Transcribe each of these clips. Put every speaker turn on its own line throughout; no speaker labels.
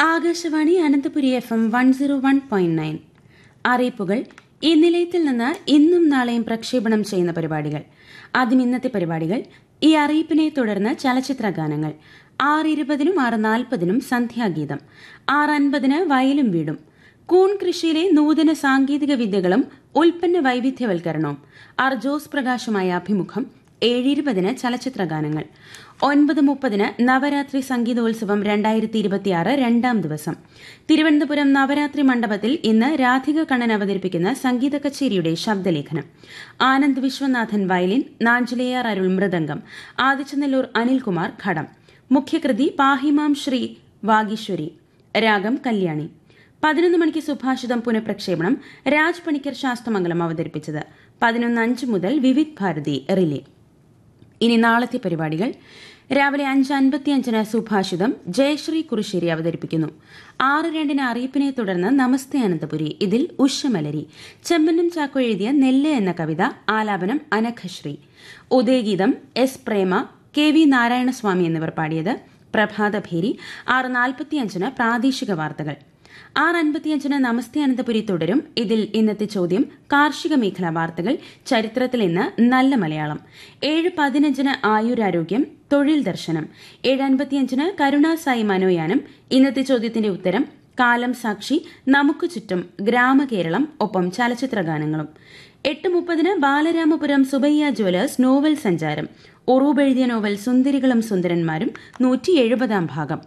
Akashvani Ananthapuri F M one zero one point nine അറിയിപ്പുകൾ ഈ നിലയത്തിൽ നിന്ന് ഇന്നും നാളെയും പ്രക്ഷേപണം ചെയ്യുന്ന പരിപാടികൾ ആദ്യം ഇന്നത്തെ പരിപാടികൾ ഈ അറിയിപ്പിനെ തുടർന്ന് ചലച്ചിത്ര ഗാനങ്ങൾ ആറ് ഇരുപതിനും ആറ് നാൽപ്പതിനും സന്ധ്യാഗീതം ആറ് അൻപതിന് വയലും വീടും കൂൺ കൃഷിയിലെ നൂതന സാങ്കേതിക വിദ്യകളും ഉൽപ്പന്ന വൈവിധ്യവൽക്കരണവും ആർ ജോസ് പ്രകാശുമായ അഭിമുഖം ഏഴിരുപതിന് ചലച്ചിത്ര ഗാനങ്ങൾ ഒൻപത് മുപ്പതിന് നവരാത്രി സംഗീതോത്സവം രണ്ടായിരത്തി ഇരുപത്തിയാറ് രണ്ടാം ദിവസം തിരുവനന്തപുരം നവരാത്രി മണ്ഡപത്തിൽ ഇന്ന് രാധിക കണ്ണൻ അവതരിപ്പിക്കുന്ന സംഗീത കച്ചേരിയുടെ ശബ്ദലേഖനം ആനന്ദ് വിശ്വനാഥൻ വയലിൻ നാഞ്ചിലേയാർ അരുൾ മൃദംഗം ആദിച്ചനെല്ലൂർ അനിൽകുമാർ ഘടം മുഖ്യകൃതി പാഹിമാം ശ്രീ വാഗീശ്വരി രാഗം കല്യാണി പതിനൊന്ന് മണിക്ക് സുഭാഷിതം പുനഃപ്രക്ഷേപണം രാജ് പണിക്കർ ശാസ്ത്രമംഗലം അവതരിപ്പിച്ചത് പതിനൊന്ന് അഞ്ച് മുതൽ വിവിധ് ഭാരതി റിലേ ഇനി നാളത്തെ പരിപാടികൾ രാവിലെ അഞ്ച് അൻപത്തിയഞ്ചിന് സുഭാഷിതം ജയശ്രീ കുറുശ്ശേരി അവതരിപ്പിക്കുന്നു ആറ് രണ്ടിന് അറിയിപ്പിനെ തുടർന്ന് നമസ്തേ അനന്തപുരി ഇതിൽ ഉഷമലരി ചെമ്മനം ചാക്കോ എഴുതിയ നെല്ല് എന്ന കവിത ആലാപനം Anaghasree Udayageetham S Prema K V Narayanaswamy എന്നിവർ പാടിയത് പ്രഭാതഭേരി ആറ് നാൽപ്പത്തിയഞ്ചിന് പ്രാദേശിക വാർത്തകൾ ആറ് അൻപത്തിയഞ്ചിന് നമസ്തേ അനന്തപുരി തുടരും ഇതിൽ ഇന്നത്തെ ചോദ്യം കാർഷിക മേഖലാ വാർത്തകൾ ചരിത്രത്തിൽ ഇന്ന് നല്ല മലയാളം ഏഴ് പതിനഞ്ചിന് ആയുരാരോഗ്യം തൊഴിൽ ദർശനം ഏഴ് അൻപത്തിയഞ്ചിന് കരുണാസായി മനോയാനം ഇന്നത്തെ ചോദ്യത്തിന്റെ ഉത്തരം കാലം സാക്ഷി നമുക്ക് ചുറ്റും ഗ്രാമകേരളം ഒപ്പം ചലച്ചിത്ര ഗാനങ്ങളും എട്ട് മുപ്പതിന് ബാലരാമപുരം സുബയ്യ ജ്വല്ലേഴ്സ് നോവൽ സഞ്ചാരം ഉറൂബ് എഴുതിയ നോവൽ സുന്ദരികളും സുന്ദരന്മാരും നൂറ്റി എഴുപതാം ഭാഗം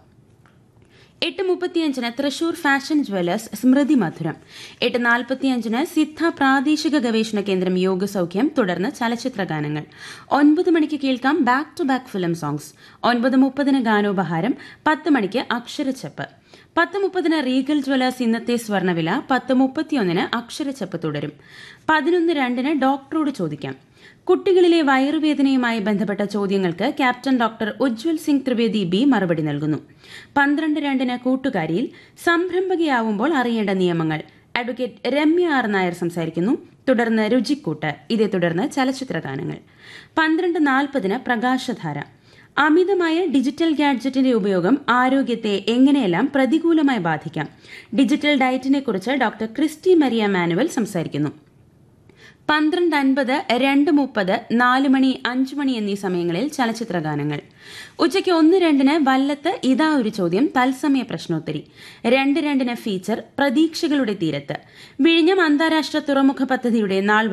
എട്ട് മുപ്പത്തിയഞ്ചിന് തൃശൂർ ഫാഷൻ ജ്വല്ലേഴ്സ് സ്മൃതി മധുരം എട്ട് നാൽപ്പത്തിയഞ്ചിന് സിദ്ധ പ്രാദേശിക ഗവേഷണ കേന്ദ്രം യോഗസൌഖ്യം തുടർന്ന് ചലച്ചിത്ര ഗാനങ്ങൾ ഒൻപത് മണിക്ക് കേൾക്കാം back to back film songs ഒൻപത് മുപ്പതിന് ഗാനോപഹാരം പത്ത് മണിക്ക് അക്ഷരച്ചപ്പ് പത്ത് മുപ്പതിന് റീഗൽ ജ്വല്ലേഴ്സ് ഇന്നത്തെ സ്വർണ്ണവില പത്ത് മുപ്പത്തിയൊന്നിന് അക്ഷരച്ചപ്പ് തുടരും പതിനൊന്ന് രണ്ടിന് ഡോക്ടറോട് ചോദിക്കാം കുട്ടികളിലെ വയറുവേദനയുമായി ബന്ധപ്പെട്ട ചോദ്യങ്ങൾക്ക് captain doctor Ujjwal Singh Trivedi B മറുപടി നൽകുന്നു പന്ത്രണ്ട് രണ്ടിന് കൂട്ടുകാരിയിൽ സംരംഭകയാവുമ്പോൾ അറിയേണ്ട നിയമങ്ങൾ അഡ്വക്കേറ്റ് രമ്യ ആർ നായർ സംസാരിക്കുന്നു തുടർന്ന് രുചിക്കൂട്ട് ഇതേ തുടർന്ന് ചലച്ചിത്ര ഗാനങ്ങൾ പന്ത്രണ്ട് നാൽപ്പതിന് പ്രകാശധാര അമിതമായ ഡിജിറ്റൽ ഗാഡ്ജറ്റിന്റെ ഉപയോഗം ആരോഗ്യത്തെ എങ്ങനെയെല്ലാം പ്രതികൂലമായി ബാധിക്കാം ഡിജിറ്റൽ ഡയറ്റിനെ കുറിച്ച് ഡോക്ടർ ക്രിസ്റ്റി മരിയ മാനുവൽ സംസാരിക്കുന്നു പന്ത്രണ്ട് അൻപത് രണ്ട് മുപ്പത് നാല് മണി അഞ്ച് മണി എന്നീ സമയങ്ങളിൽ ചലച്ചിത്ര ഗാനങ്ങൾ ഉച്ചയ്ക്ക് ഒന്ന് രണ്ടിന് വല്ലത്ത് ഇതാ ഒരു ചോദ്യം തത്സമയ പ്രശ്നോത്തരി രണ്ട് രണ്ടിന് ഫീച്ചർ പ്രതീക്ഷകളുടെ തീരത്ത് വിഴിഞ്ഞം അന്താരാഷ്ട്ര തുറമുഖ പദ്ധതിയുടെ നാൾ